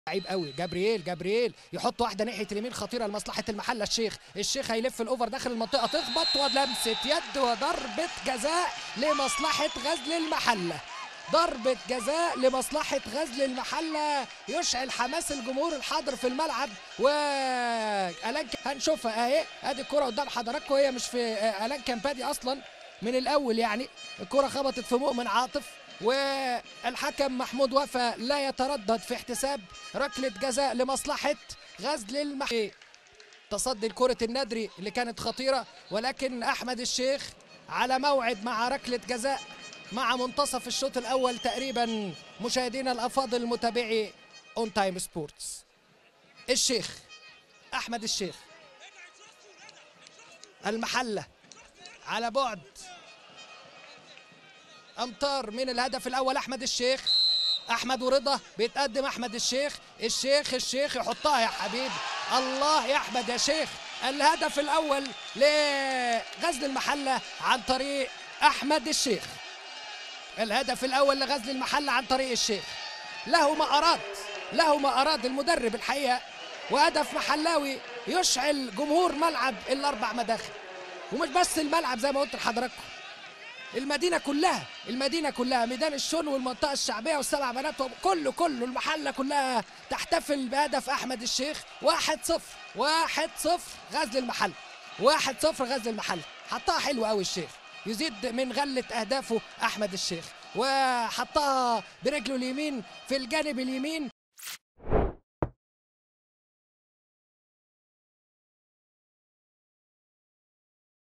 لعيب قوي جابرييل جابرييل يحط واحده ناحيه اليمين خطيره لمصلحه المحله الشيخ الشيخ هيلف الاوفر داخل المنطقه تخبط ولمسه يد وضربه جزاء لمصلحه غزل المحله ضربة جزاء لمصلحة غزل المحلة يشعل حماس الجمهور الحاضر في الملعب و ألان ك- هنشوفها اهي ادي الكرة قدام حضراتكم هي مش في آه، ألان كامبادي اصلا من الاول يعني الكرة خبطت في مؤمن عاطف والحكم محمود وفا لا يتردد في احتساب ركلة جزاء لمصلحة غزل المحلة تصدي لكرة الندري اللي كانت خطيرة ولكن أحمد الشيخ على موعد مع ركلة جزاء مع منتصف الشوط الأول تقريبا مشاهدينا الأفاضل متابعي اون تايم سبورتس الشيخ أحمد الشيخ المحلة على بعد أمتار من الهدف الأول أحمد الشيخ أحمد ورضا بيتقدم أحمد الشيخ الشيخ الشيخ يحطها يا حبيبي الله يا أحمد يا شيخ الهدف الأول لغزل المحلة عن طريق أحمد الشيخ الهدف الأول لغزل المحلة عن طريق الشيخ له ما أراد له ما أراد المدرب الحقيقة وهدف محلاوي يشعل جمهور ملعب الأربع مداخل ومش بس الملعب زي ما قلت لحضراتكم المدينة كلها المدينة كلها ميدان الشن والمنطقة الشعبية والسبع بنات كله كله المحلة كلها تحتفل بهدف أحمد الشيخ واحد صفر واحد صفر غزل المحل واحد صفر غزل المحل حطها حلو قوي الشيخ يزيد من غلة أهدافه أحمد الشيخ وحطها برجله اليمين في الجانب اليمين